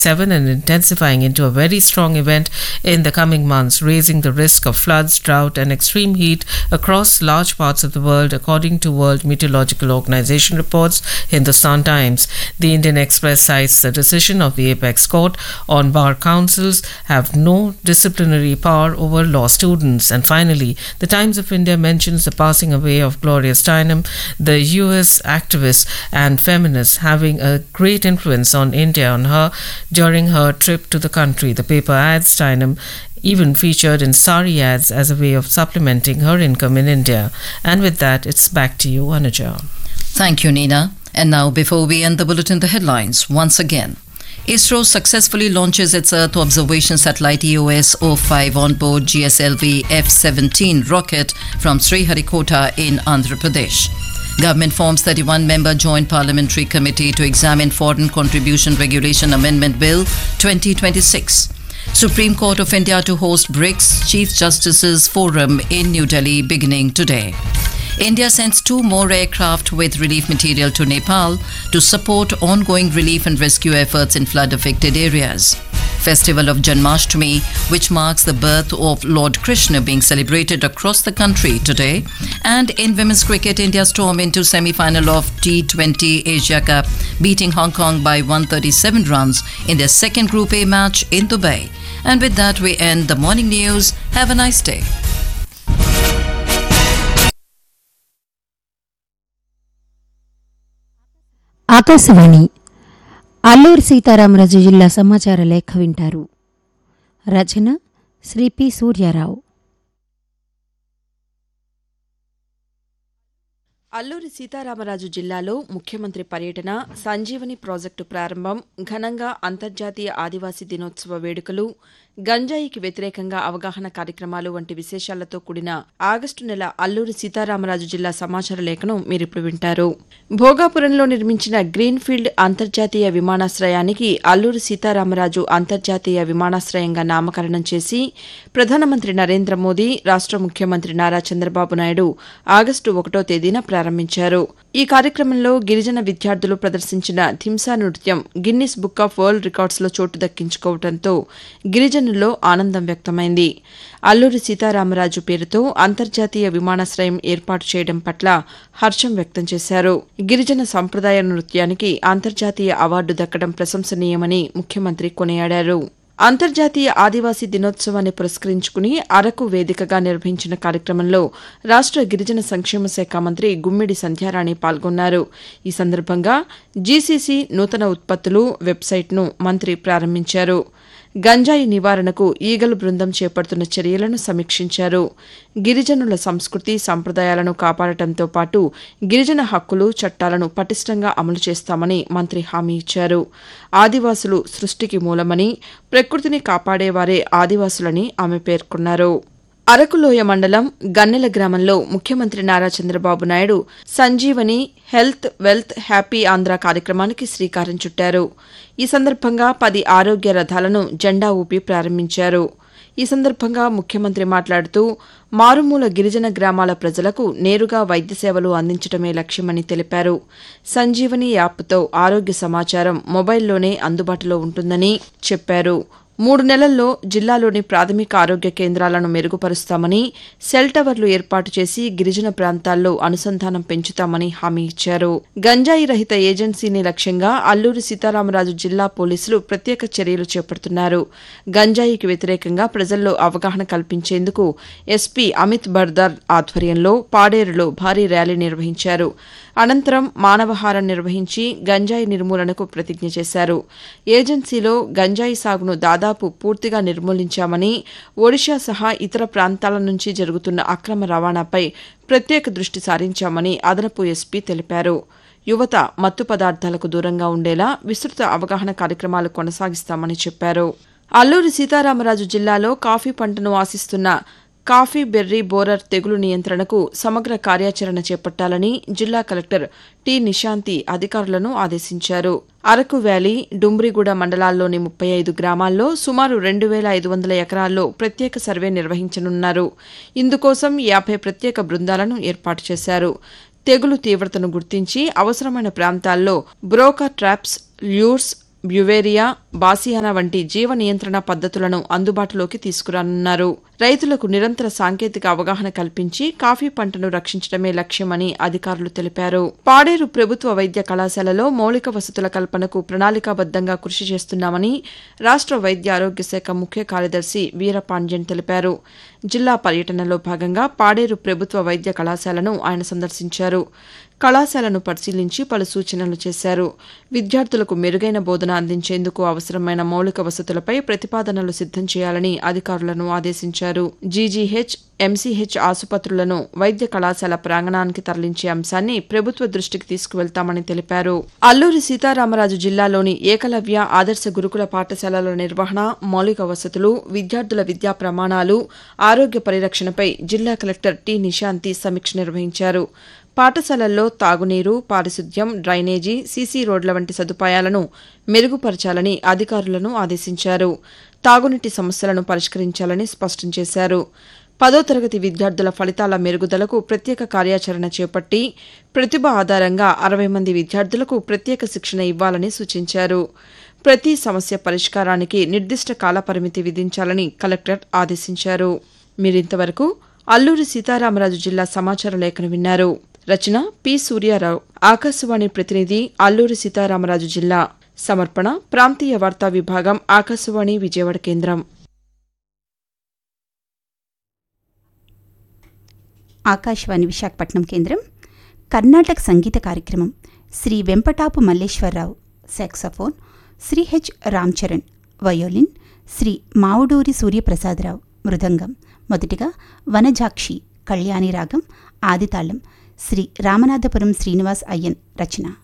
7 and intensifying into a very strong event in the coming months, raising the risk of floods, drought, and extreme heat across large parts of the world, according to World Meteorological Organization reports Hindustan Times. The Indian Express cites the decision of the Apex Court on bar councils have no disciplinary power over law students. And finally, the Times of India mentions the passing away of Gloria Steinem, the US activist and feminist, having a great influence on India on her during her trip to the country. The paper adds Steinem even featured in sari ads as a way of supplementing her income in India. And with that, it's back to you, Anuja. Thank you, Nina. And now, before we end the bulletin, the headlines once again. ISRO successfully launches its Earth observation satellite EOS 05 on board GSLV F 17 rocket from Sriharikota in Andhra Pradesh. Government forms 31 member Joint Parliamentary Committee to examine Foreign Contribution Regulation Amendment Bill 2026. Supreme Court of India to host BRICS Chief Justices Forum in New Delhi beginning today. India sends two more aircraft with relief material to Nepal to support ongoing relief and rescue efforts in flood affected areas. Festival of Janmashtami, which marks the birth of Lord Krishna, being celebrated across the country today. And in women's cricket, India storm into semi-final of T20 Asia Cup, beating Hong Kong by 137 runs in their second Group A match in Dubai. And with that, we end the morning news. Have a nice day. Akashvani Alluri Sitaramaraju జిల్లా సమాచార లేఖ వింటారు రచన Shri P Suryarao Alluri Sitaramaraju జిల్లాలో ముఖ్యమంత్రి పర్యటన Sanjeevani project ప్రారంభం ఘనంగా అంతర్జాతీయ ఆదివాసీ దినోత్సవ వేడుకలు గంజాయికి వ్యతిరేకంగా అవగాహన కార్యక్రమాలు వంటి విశేషాలతో కూడిన ఆగస్టు నెల అల్లూరి సీతారామరాజు జిల్లా సమాచార లేఖను మీరిప్పుడు వింటారు భోగాపురంలో నిర్మించిన గ్రీన్ఫీల్డ్ అంతర్జాతీయ విమానాశ్రయానికి అల్లూరి సీతారామరాజు అంతర్జాతీయ విమానాశ్రయంగా నామకరణం చేసి ప్రధానమంత్రి నరేంద్ర మోదీ రాష్ట ముఖ్యమంత్రి నారా చంద్రబాబు నాయుడు ఆగస్టు ఒకటో తేదీన ప్రారంభించారు ఈ కార్యక్రమంలో గిరిజన విద్యార్థులు ప్రదర్శించిన థింసా నృత్యం గిన్నిస్ బుక్ ఆఫ్ వరల్డ్ రికార్డ్స్లో చోటు దక్కించుకోవడంతో గిరిజనుల్లో ఆనందం వ్యక్తమైంది అల్లూరి సీతారామరాజు పేరుతో అంతర్జాతీయ విమానాశ్రయం ఏర్పాటు చేయడం పట్ల హర్షం వ్యక్తం చేశారు గిరిజన సంప్రదాయ నృత్యానికి అంతర్జాతీయ అవార్డు దక్కడం ప్రశంసనీయమని ముఖ్యమంత్రి కొనియాడారు అంతర్జాతీయ ఆదివాసీ దినోత్సవాన్ని పురస్కరించుకుని అరకు వేదికగా నిర్వహించిన కార్యక్రమంలో రాష్ట గిరిజన సంక్షేమ శాఖ మంత్రి గుమ్మిడి సంధ్యారాణి పాల్గొన్నారు ఈ సందర్భంగా జీసీసీ నూతన ఉత్పత్తులు వెబ్సైట్ను మంత్రి ప్రారంభించారు గంజాయి నివారణకు ఈగలు బృందం చేపడుతున్న చర్యలను సమీక్షించారు గిరిజనుల సంస్కృతి సంప్రదాయాలను కాపాడటంతో పాటు గిరిజన హక్కులు చట్టాలను పటిష్టంగా అమలు చేస్తామని మంత్రి హామీ ఇచ్చారు ఆదివాసులు సృష్టికి మూలమని ప్రకృతిని కాపాడేవారే ఆదివాసులని ఆమె పేర్కొన్నారు అరకులోయ మండలం గన్నెల గ్రామంలో ముఖ్యమంత్రి Nara Chandrababu Naidu Sanjeevani health wealth happy Andhra కార్యక్రమానికి శ్రీకారం చుట్టారు ఈ సందర్భంగా పది ఆరోగ్య రథాలను జెండా ఊపి ప్రారంభించారు ఈ సందర్భంగా ముఖ్యమంత్రి మాట్లాడుతూ మారుమూల గిరిజన గ్రామాల ప్రజలకు నేరుగా వైద్య సేవలు అందించడమే లక్ష్యమని తెలిపారు సంజీవని యాప్తో ఆరోగ్య సమాచారం మొబైల్లోనే అందుబాటులో ఉంటుందని చెప్పారు మూడు నెలల్లో జిల్లాలోని ప్రాథమిక ఆరోగ్య కేంద్రాలను మెరుగుపరుస్తామని సెల్ టవర్లు ఏర్పాటు చేసి గిరిజన ప్రాంతాల్లో అనుసంధానం పెంచుతామని హామీ ఇచ్చారు గంజాయి రహిత ఏజెన్సీని లక్ష్యంగా అల్లూరి సీతారామరాజు జిల్లా పోలీసులు ప్రత్యేక చర్యలు చేపడుతున్నారు గంజాయికి వ్యతిరేకంగా ప్రజల్లో అవగాహన కల్పించేందుకు ఎస్పీ అమిత్ బర్దార్ ఆధ్వర్యంలో పాడేరులో భారీ ర్యాలీ నిర్వహించారు అనంతరం మానవహారం నిర్వహించి గంజాయి నిర్మూలనకు ప్రతిజ్ఞ చేశారు ఏజెన్సీలో గంజాయి సాగును దాదాపు పూర్తిగా నిర్మూలించామని ఒడిషా సహా ఇతర ప్రాంతాల నుంచి జరుగుతున్న అక్రమ రవాణాపై ప్రత్యేక దృష్టి సారించామని అదనపు ఎస్పీ తెలిపారు యువత మత్తు పదార్థాలకు దూరంగా ఉండేలా విస్తృత అవగాహన కార్యక్రమాలు కొనసాగిస్తామని చెప్పారు అల్లూరి సీతారామరాజు జిల్లాలో కాఫీ పంటను ఆశిస్తున్న కాఫీ బెర్రీ బోరర్ తెగులు నియంత్రణకు సమగ్ర కార్యాచరణ చేపట్టాలని జిల్లా కలెక్టర్ టి నిశాంతి అధికారులను ఆదేశించారు అరకు వ్యాలీ డుమ్రిగూడ మండలాల్లోని ముప్పై ఐదు గ్రామాల్లో సుమారు రెండు వేల ఐదు వందల ఎకరాల్లో ప్రత్యేక సర్వే నిర్వహించనున్నారు ఇందుకోసం యాభై ప్రత్యేక బృందాలను ఏర్పాటు చేశారు తెగులు తీవ్రతను గుర్తించి అవసరమైన ప్రాంతాల్లో బ్రోకర్ ట్రాప్స్ ల్యూర్స్ బ్యువేరియా బాసియానా వంటి జీవ నియంత్రణ పద్ధతులను అందుబాటులోకి తీసుకురానున్నారు రైతులకు నిరంతర సాంకేతిక అవగాహన కల్పించి కాఫీ పంటను రక్షించడమే లక్ష్యమని అధికారులు తెలిపారు పాడేరు ప్రభుత్వ వైద్య కళాశాలలో మౌలిక వసతుల కల్పనకు ప్రణాళికాబద్దంగా కృషి చేస్తున్నామని రాష్ట్ర వైద్య ఆరోగ్య శాఖ ముఖ్య కార్యదర్శి వీరపాండ్యన్ తెలిపారు జిల్లా పర్యటనలో భాగంగా పాడేరు ప్రభుత్వ వైద్య కళాశాలను ఆయన సందర్శించారు కళాశాలను పరిశీలించి పలు సూచనలు చేశారు విద్యార్థులకు మెరుగైన బోధన అందించేందుకు అవసరమైన మౌలిక వసతులపై ప్రతిపాదనలు సిద్దం చేయాలని అధికారులను ఆదేశించారు జీజీహెచ్ ఎంసీహెచ్ ఆసుపత్రులను వైద్య కళాశాల ప్రాంగణానికి తరలించే అంశాన్ని ప్రభుత్వ దృష్టికి తీసుకువెళ్తామని తెలిపారు అల్లూరి సీతారామరాజు జిల్లాలోని ఏకలవ్య ఆదర్శ గురుకుల పాఠశాలల నిర్వహణ మౌలిక వసతులు విద్యార్థుల విద్యా ప్రమాణాలు ఆరోగ్య పరిరక్షణపై జిల్లా కలెక్టర్ టి నిశాంతి సమీక్ష నిర్వహించారు పాఠశాలల్లో తాగునీరు పారిశుద్ధ్యం డ్రైనేజీ సీసీ రోడ్ల వంటి సదుపాయాలను మెరుగుపరచాలని అధికారులను ఆదేశించారు తాగునీటి సమస్యలను పరిష్కరించాలని స్పష్టం చేశారు పదో తరగతి విద్యార్థుల ఫలితాల మెరుగుదలకు ప్రత్యేక కార్యాచరణ చేపట్టి ప్రతిభ ఆధారంగా అరవై మంది విద్యార్థులకు ప్రత్యేక శిక్షణ ఇవ్వాలని సూచించారు ప్రతి సమస్య పరిష్కారానికి నిర్దిష్ట కాలపరిమితి విధించాలని కలెక్టర్ ఆదేశించారు మీరింతవరకు అల్లూరి సీతారామరాజు జిల్లా సమాచార లేఖను విన్నారు రచన పి సూర్యారావు ఆకాశవాణి ప్రతినిధి అల్లూరి సీతారామరాజు జిల్లా సమర్పణ ప్రాంతీయ వార్తా విభాగం ఆకాశవాణి విజయవాడ కేంద్రం ఆకాశవాణి విశాఖపట్నం కేంద్రం కర్ణాటక సంగీత కార్యక్రమం Shri Vempatapu Malleswararao saxophone Shri H Ramcharan violin Shri Mavuduri Suryaprasadarao mridangam మొదటిగా వనజాక్షి కళ్యాణి రాగం ఆదితాళం శ్రీ రామనాథపురం శ్రీనివాస్ అయ్యన్ రచన